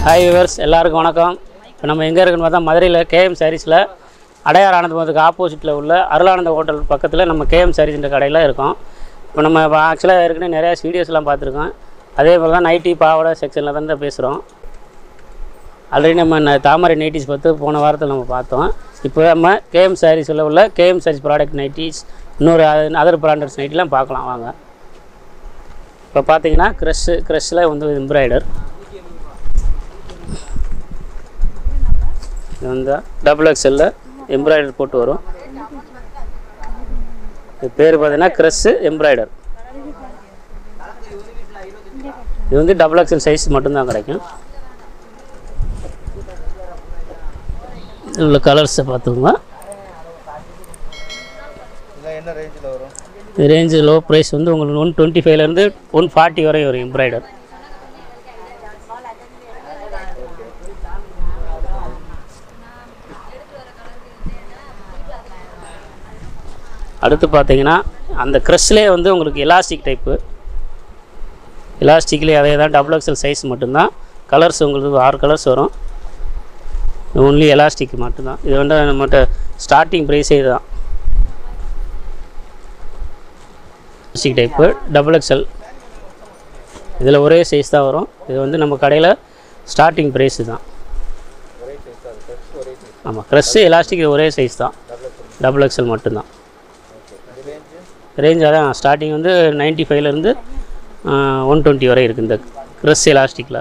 hi viewers எல்லாருக்கும் வணக்கம் இப்போ நம்ம எங்கே இருக்குன்னு பார்த்தா மதுரையில் கேஎம் சாரீஸில் அடையார் ஆனந்தபுரத்துக்கு ஆப்போசிட்டில் உள்ள அருளானந்த ஹோட்டல் பக்கத்தில் நம்ம கேஎம் சாரீஸ்ன்ற கடையில் இருக்கோம் இப்போ நம்ம ஆக்சுவலாக ஏற்கனவே நிறையா வீடியோஸ்லாம் பார்த்துருக்கோம் அதே போல் தான் நைட்டி பாவாடை செக்ஷனில் தான் தான் பேசுகிறோம் ஆல்ரெடி நம்ம ந- தாமரை நைட்டிஸ் பார்த்து போன வாரத்தில் நம்ம பார்த்தோம் இப்போ நம்ம கேஎம் சாரீஸில் உள்ள கேஎம் சாரீஸ் ப்ராடக்ட் நைட்டிஸ் இன்னொரு அதர் பிராண்டட்ஸ் நைட்டிலாம் பார்க்கலாம் வாங்க இப்போ பார்த்தீங்கன்னா க்ரஷ்ஷு க்ரஷ்ஷில் வந்து எம்ப்ராய்டர் இது வந்து டபுள் எக்ஸ்எல்ல எம்ப்ராய்டர் போட்டு வரும் இது பேர் பார்த்தீங்கன்னா க்ரஷ்ஷு எம்ப்ராய்டர் இது வந்து டபுள் எக்ஸ்எல் சைஸ் மட்டும்தான் கிடைக்கும் இதில் உள்ள கலர்ஸை பார்த்துக்கோங்க இதெல்லாம் என்ன ரேஞ்சில் வரும் இது ரேஞ்சு லோ ப்ரைஸ் வந்து உங்களுக்கு ஒன் டுவெண்ட்டி ஃபைவ்லேருந்து ஒன் ஃபார்ட்டி வரை வரும் எம்ப்ராய்டர் அடுத்து பார்த்தீங்கன்னா அந்த க்ரெஷ்லேயே வந்து உங்களுக்கு எலாஸ்டிக் டைப்பு எலாஸ்டிக்லேயே அதே தான் டபுள் எக்ஸல் சைஸ் மட்டும்தான் கலர்ஸ் உங்களுக்கு ஆறு கலர்ஸ் வரும் ஒன்லி எலாஸ்டிக் மட்டும்தான் இது வந்து நம்மகிட்ட ஸ்டார்டிங் ப்ரைஸே இதுதான் எலாஸ்டிக் டைப்பு டபுள் எக்ஸல் இதில் ஒரே சைஸ் தான் வரும் இது வந்து நம்ம கடையில் ஸ்டார்டிங் ப்ரைஸ் தான் ஒரே சைஸ் தான் ட்ரெஸ் ஒரே சைஸ் ஆமாம் க்ரெஷ்ஷு எலாஸ்டிக் ஒரே சைஸ் தான் டபுள் எக்ஸல் மட்டும்தான் இது ரேஞ்சு ரேஞ்ச் அதான் ஸ்டார்டிங் வந்து நைன்ட்டி ஃபைவ்லேருந்து ஒன் டுவெண்ட்டி வரை இருக்குது இந்த க்ரெஸ் எலாஸ்டிக்கில்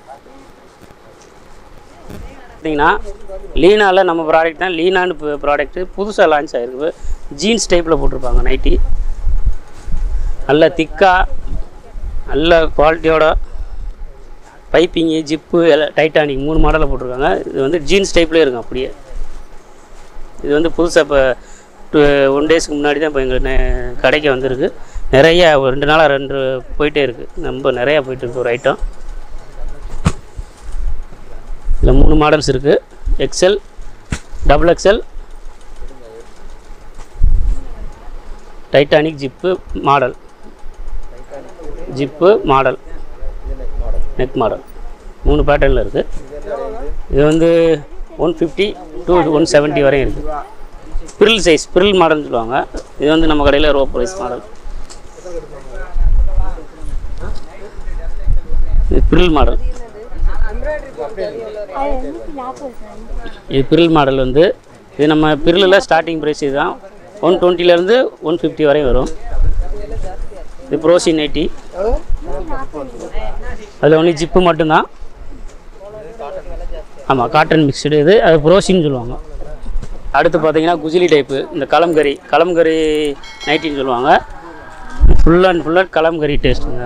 பார்த்தீங்கன்னா லீனாவில் நம்ம ப்ராடக்ட் தான் லீனான்னு ப்ராடக்ட்டு புதுசாக லான்ச் ஆகிருக்கு ஜீன்ஸ் டைப்பில் போட்டிருப்பாங்க நைட்டி நல்ல திக்காக நல்ல குவாலிட்டியோட பைப்பிங்கு ஜிப்பு டைட்டானிக் மூணு மாடலில் போட்டிருக்காங்க இது வந்து ஜீன்ஸ் டைப்லேயே இருக்கும் அப்படியே இது வந்து புதுசாக இப்போ டூ ஒன் டேஸ்க்கு முன்னாடி தான் இப்போ எங்கள் நெ- கடைக்கு வந்திருக்கு நிறைய ஒரு ரெண்டு நாளாக ரெண்டு போயிட்டே இருக்குது ரொம்ப நிறையா போயிட்டு இருக்கு ஒரு ஐட்டம் இதில் மூணு மாடல்ஸ் இருக்குது XL double XL Titanic zip model zip model இது நெக் மாடல் நெக் மாடல் மூணு பேட்டர்னில் இருக்குது இது என்ன ரேஞ்சு இது வந்து one fifty two one seventy வரையும் இருக்குது பிரில் சைஸ் பிரில் மாடல்னு சொல்லுவாங்க இது வந்து நம்ம கடையில் ரோ ப்ரைஸ் மாடல் இது பிரில் மாடல் இது பிரில் மாடல் வந்து இது நம்ம பிரிலில் ஸ்டார்டிங் ப்ரைஸ் இதுதான் ஒன் டுவெண்ட்டிலேருந்து ஒன் ஃபிஃப்டி வரையும் வரும் இது ப்ரோசி நைட்டி அதில் ஒன்லி ஜிப்பு மட்டும்தான் ஆமாம் காட்டன் மிக்சடு இது அது ப்ரோசின்னு சொல்லுவாங்க அடுத்து பார்த்தீங்கன்னா குஜிலி டைப்பு இந்த கலம்கரி கலம்கரி நைட்டின்னு சொல்லுவாங்க full and full and kalamkari டேஸ்ட்டுங்க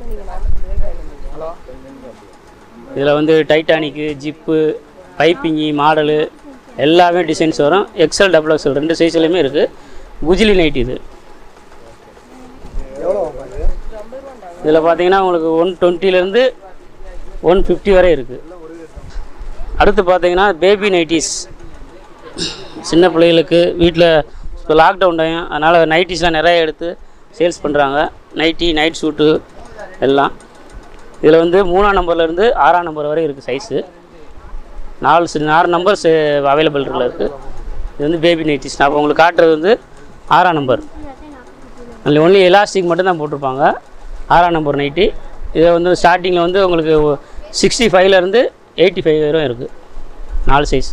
இதில் வந்து டைட்டானிக்கு ஜிப்பு பைப்பிங்கி மாடலு எல்லாமே டிசைன்ஸ் வரும் எக்ஸல் டபுள் எக்ஸல் ரெண்டு சைஸ்லையுமே இருக்குது குஜிலி நைட் இது எவ்வளோ ஆகுது இதில் பார்த்தீங்கன்னா உங்களுக்கு ஒன் டுவெண்ட்டிலேருந்து ஒன் ஃபிஃப்டி வரை இருக்குது அடுத்து பார்த்தீங்கன்னா பேபி நைட்டிஸ் சின்ன பிள்ளைகளுக்கு வீட்டில் இப்போ லாக்டவுன் டைம் அதனால் நைட்டிஸ்லாம் நிறைய எடுத்து சேல்ஸ் பண்ணுறாங்க நைட்டி நைட் ஷூட்டு எல்லாம் இதில் வந்து மூணாம் நம்பர்லேருந்து ஆறாம் நம்பர் வரை இருக்குது சைஸு நாலு சி- ஆறு நம்பர்ஸ் அவைலபிள் இருக்குது இது வந்து பேபி நைட்டிஸ் நான் இப்போ உங்களுக்கு காட்டுறது வந்து ஆறாம் நம்பர் அதில் ஒன்லி எலாஸ்டிக் மட்டும் தான் போட்டிருப்பாங்க ஆறாம் நம்பர் நைட்டி இதை வந்து ஸ்டார்டிங்கில் வந்து உங்களுக்கு சிக்ஸ்டி ஃபைவ்லேருந்து எயிட்டி ஃபைவ் வரையும் இருக்குது நாலு சைஸ்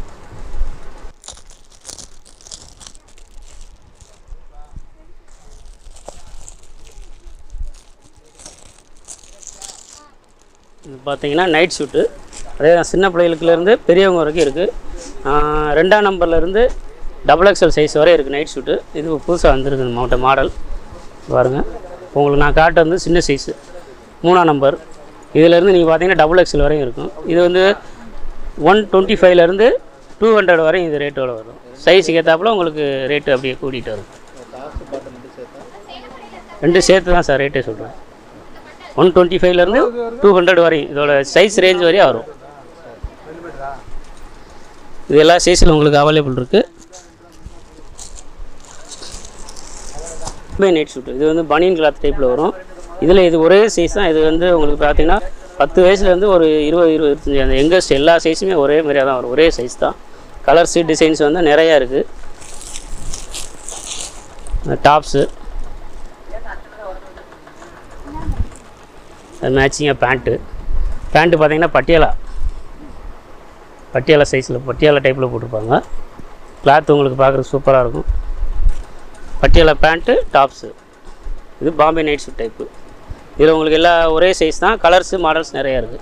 இது பார்த்தீங்கன்னா நைட் ஷூட்டு அதே தான் சின்ன பிள்ளைகளுக்குலேருந்து பெரியவங்க வரைக்கும் இருக்குது ரெண்டாம் நம்பர்லேருந்து டபுள் எக்ஸல் சைஸ் வரை இருக்குது நைட் ஷூட்டு இது புதுசாக வந்திருக்கு நம்மகிட்ட மாடல் பாருங்கள் உங்களுக்கு நான் காட்ட வந்து சின்ன சைஸு மூணாம் நம்பர் இதிலேருந்து நீங்கள் பார்த்தீங்கன்னா டபுள் எக்ஸல் வரையும் இருக்கும் இது வந்து ஒன் டுவெண்ட்டி ஃபைவ்லேருந்து டூ ஹண்ட்ரட் வரையும் இது ரேட்டோட வரும் சைஸுக்கு ஏற்றாப்புல உங்களுக்கு ரேட்டு அப்படியே கூட்டிகிட்டு வரும் காசு பார்த்து ரெண்டு சேர்த்தா ரெண்டு சேர்த்து தான் சார் ரேட்டே சொல்கிறேன் ஒன் டுவெண்ட்டி ஃபைவ்லேருந்து டூ ஹண்ட்ரட் வரையும் இதோட சைஸ் ரேஞ்ச் வரையும் வரும் இது எல்லா சைஸில் உங்களுக்கு அவைலபிள் இருக்குது பை நைட் ஷூட் இது வந்து பனியன் கிளாத் டைப்பில் வரும் இதில் இது ஒரே சைஸ் தான் இது வந்து உங்களுக்கு பார்த்தீங்கன்னா பத்து வயசுலேருந்து ஒரு இருபது இருபத்தஞ்சி அந்த யங்கஸ்ட் எல்லா சைஸுமே ஒரே மாதிரியாக தான் வரும் ஒரே சைஸ் தான் கலர்ஸு டிசைன்ஸ் வந்து நிறையா இருக்குது டாப்ஸு மேட்சிங்காக பேண்ட்டு பேண்ட்டு பார்த்தீங்கன்னா பட்டியாலா பட்டியாலா சைஸில் பட்டியாலா டைப்பில் போட்டிருப்பாங்க கிளாத் உங்களுக்கு பார்க்குறதுக்கு சூப்பராக இருக்கும் பட்டியாலா பேண்ட்டு டாப்ஸு இது பாம்பே நைட் சூட் டைப்பு இதில் உங்களுக்கு எல்லா ஒரே சைஸ் தான் கலர்ஸு மாடல்ஸ் நிறையா இருக்குது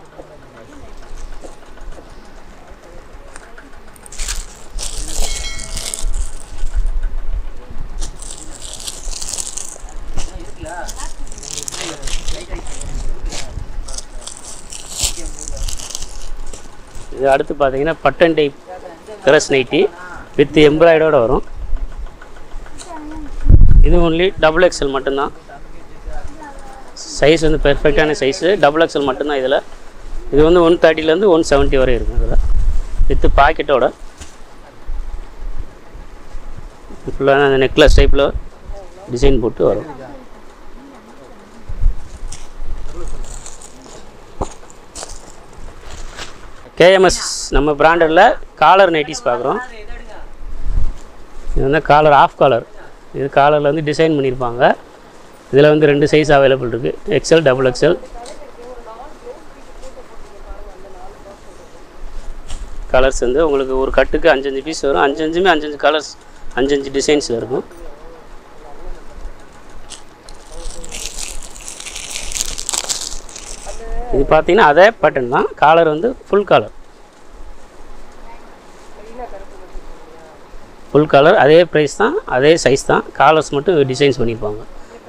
இது அடுத்து பார்த்தீங்கன்னா பட்டன் டைப் கிரஸ் நைட்டி வித் எம்ப்ராய்டோட வரும் இது ஒன்லி டபுள் எக்ஸல் மட்டும்தான் சைஸ் வந்து பெர்ஃபெக்டான சைஸு டபுள் எக்ஸல் மட்டும்தான் இதில் இது வந்து ஒன் தேர்ட்டிலேருந்து ஒன் செவன்ட்டி வரை இருக்கும் இதில் வித்து பாக்கெட்டோட ஃபுல்லாக அந்த நெக்லஸ் டைப்பில் டிசைன் போட்டு வரும் கேஎம்எஸ் நம்ம பிராண்டடில் காலர் நைட்டிஸ் பார்க்குறோம் இது வந்து காலர் ஆஃப் காலர் இது காலரில் வந்து டிசைன் பண்ணியிருப்பாங்க இதில் வந்து ரெண்டு சைஸ் அவைலபிள் இருக்குது எக்ஸல் டபுள் எக்ஸல் கலர்ஸ் வந்து உங்களுக்கு ஒரு கட்டுக்கு அஞ்சஞ்சு பீஸ் வரும் அஞ்சஞ்சுமே அஞ்சஞ்சு கலர்ஸ் அஞ்சஞ்சு டிசைன்ஸில் இருக்கும் இது பார்த்தீங்கன்னா அதே பேட்டர்ன் தான் காலர் வந்து ஃபுல் காலர் ஃபுல் கலர் அதே ப்ரைஸ் தான் அதே சைஸ் தான் காலர்ஸ் மட்டும் டிசைன்ஸ் பண்ணியிருப்பாங்க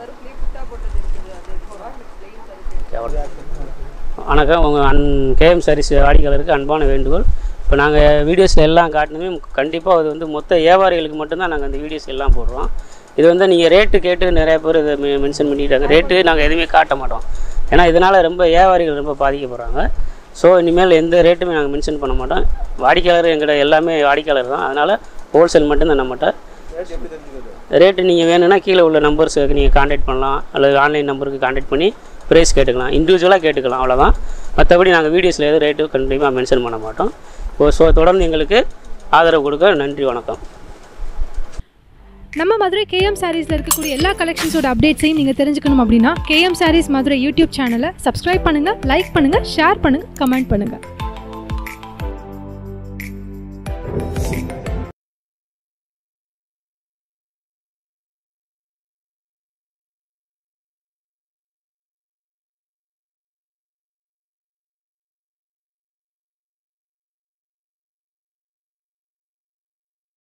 வணக்கம் உங்கள் அன் கேஎம் சாரீஸ் வாடிக்கையாளருக்கு அன்பான வேண்டுகோள் இப்போ நாங்கள் வீடியோஸ் எல்லாம் காட்டினுமே கண்டிப்பாக அது வந்து மொத்த வியாபாரிகளுக்கு மட்டும்தான் நாங்கள் அந்த வீடியோஸ் எல்லாம் போடுறோம் இது வந்து நீங்கள் ரேட்டு கேட்டு நிறைய பேர் இதை மென்ஷன் பண்ணிட்டாங்க ரேட்டு நாங்கள் எதுவுமே காட்ட மாட்டோம் ஏன்னா இதனால் ரொம்ப வியாபாரிகள் ரொம்ப பாதிக்கப்படுறாங்க ஸோ இனிமேல் எந்த ரேட்டுமே நாங்கள் மென்ஷன் பண்ண மாட்டோம் வாடிக்கையாளர் எங்கள்கிட்ட எல்லாமே வாடிக்கையாளர் தான் அதனால் ஹோல்சேல் மட்டும்தான் நம்மகிட்ட ரேட் எப்படி தெரிஞ்சுக்கிறது ரேட்டு நீங்கள் வேணும்னா கீழே உள்ள நம்பர்ஸுக்கு நீங்கள் காண்டாக்ட் பண்ணலாம் அல்லது ஆன்லைன் நம்பருக்கு காண்டாக்ட் பண்ணி ப்ரைஸ் கேட்டுக்கலாம் இண்டிவிஜுவலாக கேட்டுக்கலாம் அவ்வளோதான் மற்றபடி நாங்கள் வீடியோஸில் எதுவும் ரேட்டு கண்டிப்பாக மென்ஷன் பண்ண மாட்டோம் ஸோ தொடர்ந்து எங்களுக்கு ஆதரவு கொடுக்க நன்றி வணக்கம் நம்ம மதுரை கேஎம் சாரீஸில் இருக்கக்கூடிய எல்லா கலெக்ஷன்ஸோட அப்டேட்ஸையும் நீங்கள் தெரிஞ்சுக்கணும் அப்படின்னா கேஎம் சாரீஸ் மதுரை யூடியூப் சேனலை சப்ஸ்கிரைப் பண்ணுங்கள் லைக் பண்ணுங்கள் ஷேர் பண்ணுங்கள் கமெண்ட் பண்ணுங்கள்